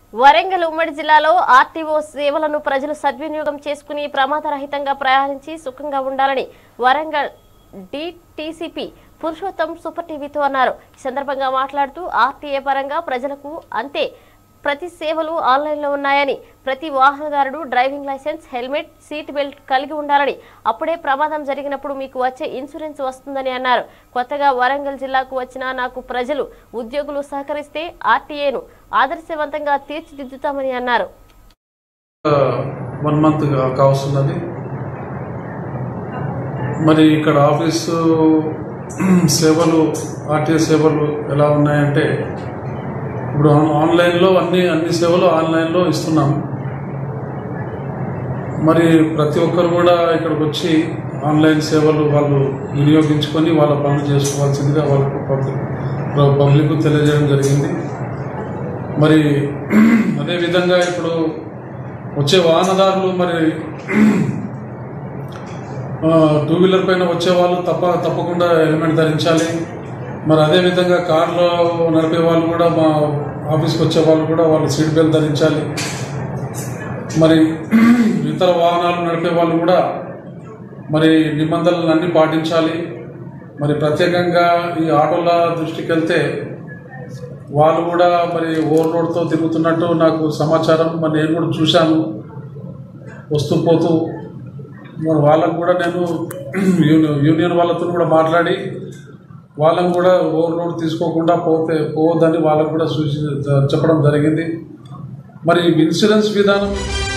వరంగల్ ఉమ్మడి జిల్లాలో ఆర్టీఓ సేవలను ప్రజలు సద్వినియోగం చేసుకుని ప్రమాదరహితంగా ప్రయాణించి సుఖంగా ఉండాలని వరంగల్ డిటిసిపి పురుషోత్తం సూపర్ టీవీతో అన్నారు ఈ సందర్భంగా మాట్లాడుతూ ఆర్టీఏ పరంగా ప్రజలకు అంతే ప్రతి సేవలు ఆన్లైన్లో ఉన్నాయని ప్రతి వాహనదారుడు driving licence helmet seat belt కలిగి ఉండాలని అప్పుడే ప్రమాదం జరిగినప్పుడు మీకు వచ్చే ఇన్సూరెన్స్ వస్తుందని అన్నారు కొత్తగా వరంగల్ జిల్లాకు వచ్చిన నాకు ప్రజలు ఉద్యోగులు సహకరిస్తే ఆర్టీఏను ఆదర్శవంతంగా తీర్చిదిద్దుతామని అన్నారు వన్ మంత్ కావస్తున్నది మరి ఇక్కడ ఆఫీసు సేవలు ఆర్టీఏ సేవలు ఎలా ఉన్నాయంటే ఇప్పుడు ఆన్- ఆన్లైన్లో అన్ని అన్ని సేవలు ఆన్లైన్లో ఇస్తున్నాం మరి ప్రతి ఒక్కరు కూడా ఇక్కడికి వచ్చి ఆన్లైన్ సేవలు వాళ్ళు వినియోగించుకొని వాళ్ళ పనులు చేసుకోవాల్సిందిగా వాళ్ళకు పబ్లిక్ పబ్లిక్ తెలియజేయడం జరిగింది మరి అదేవిధంగా ఇప్పుడు వచ్చే వాహనదారులు మరి ఆ, టూ వీలర్ పైన వచ్చే వాళ్ళు తప్ప తప్పకుండా హెల్మెట్ ధరించాలి మరి అదేవిధంగా కార్లో నడిపే వాళ్ళు కూడా మా ఆఫీస్కి వచ్చే వాళ్ళు కూడా వాళ్ళు సీట్ బెల్ట్ ధరించాలి మరి ఇతర వాహనాలు నడిపే వాళ్ళు కూడా మరి నిబంధనలను అన్ని పాటించాలి మరి ప్రత్యేకంగా ఈ ఆటోల దృష్టికి వెళ్తే వాళ్ళు కూడా మరి ఓవర్ రోడ్తో తిరుగుతున్నట్టు నాకు సమాచారం మరి నేను కూడా చూశాను వస్తూ పోతూ మరి వాళ్ళకు కూడా నేను యూని- యూనియన్ వాళ్ళతో కూడా మాట్లాడి వాళ్ళని కూడా ఓవర్ రోడ్ తీసుకోకుండా పోతే పోవద్దని వాళ్ళకు కూడా సూచి చెప్పడం జరిగింది మరి ఇన్సూరెన్స్ విధానం